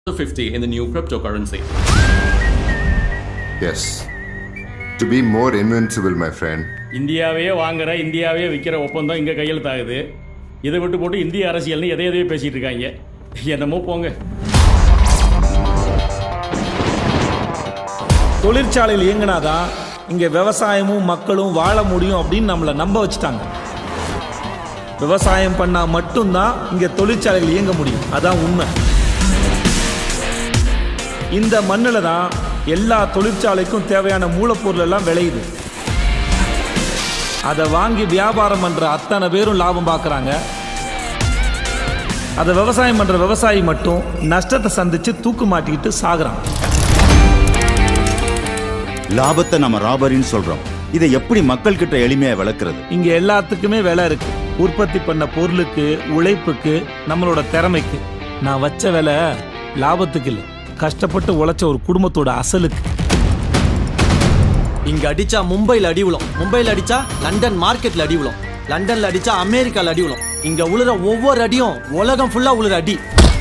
50 in the new cryptocurrency. Yes. To be more invincible, my friend. இந்தியாவையே வாங்குற இந்தியாவையே விற்கிற ஒப்பந்தம் இங்கே கையெழுத்தாகுது இதை விட்டு போட்டு இந்திய அரசியல்னு எதை எதையோ பேசிட்டு இருக்காங்க என்னமோ போங்க தொழிற்சாலையில் இயங்கினாதான் இங்கே விவசாயமும் மக்களும் வாழ முடியும் அப்படின்னு நம்மளை நம்ப வச்சுட்டாங்க விவசாயம் பண்ணால் மட்டும்தான் இங்கே தொழிற்சாலைகள் இயங்க முடியும் அதான் உண்மை இந்த மண்ணில் தான் எல்லா தொழிற்சாலைக்கும் தேவையான மூலப்பொருள் எல்லாம் விளையுது அதை வாங்கி வியாபாரம் பண்ணுற அத்தனை பேரும் லாபம் பார்க்குறாங்க அதை விவசாயம் பண்ணுற விவசாயி மட்டும் நஷ்டத்தை சந்திச்சு தூக்கு மாட்டிக்கிட்டு சாகுறான் லாபத்தை நம்ம ராபரின்னு சொல்றோம் இதை எப்படி மக்கள் கிட்ட எளிமையா விளக்குறது இங்க எல்லாத்துக்குமே விலை இருக்கு உற்பத்தி பண்ண பொருளுக்கு உழைப்புக்கு நம்மளோட திறமைக்கு நான் வச்ச விலை லாபத்துக்கு இல்லை கஷ்டப்பட்டு உழைச்ச ஒரு குடும்பத்தோட அசலுக்கு இங்க அடிச்சா மும்பைல அடி விழும் மும்பைல அடிச்சா லண்டன் மார்க்கெட்ல அடி விழும் லண்டன்ல அடிச்சா அமெரிக்கால அடி விழும் இங்க உழுற ஒவ்வொரு அடியும் உலகம் ஃபுல்லா உழுற அடி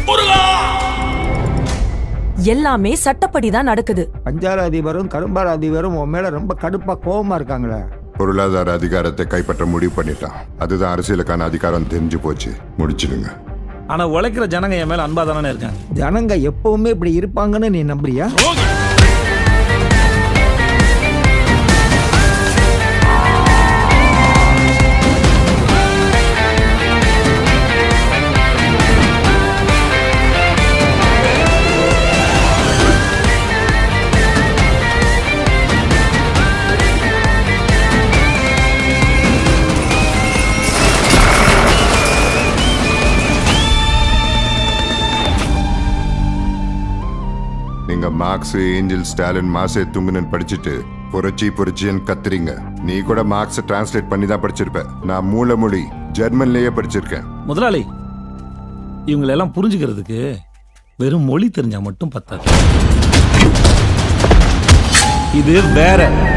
எல்லாமே சட்டப்படி தான் நடக்குது பஞ்சார அதிபரும் கரும்பார அதிபரும் உன் மேல ரொம்ப கடுப்பா கோவமா இருக்காங்களே பொருளாதார அதிகாரத்தை கைப்பற்ற முடிவு பண்ணிட்டான் அதுதான் அரசியலுக்கான அதிகாரம் தெரிஞ்சு போச்சு முடிச்சிடுங்க ஆனா உழைக்கிற ஜனங்க என் மேல அன்பா தானே இருக்காங்க ஜனங்க எப்பவுமே இப்படி இருப்பாங்கன்னு நீ நம்புறியா நீங்க மார்க்ஸ் ஏஞ்சல் ஸ்டாலின் மாசே துங்குனன் படிச்சுட்டு புரட்சி புரட்சின்னு கத்துறீங்க நீ கூட மார்க்ஸ் டிரான்ஸ்லேட் பண்ணி தான் படிச்சிருப்ப நான் மூல மொழி ஜெர்மன்லயே படிச்சிருக்கேன் முதலாளி இவங்களெல்லாம் புரிஞ்சுக்கிறதுக்கு வெறும் மொழி தெரிஞ்சா மட்டும் பத்தாது இது வேற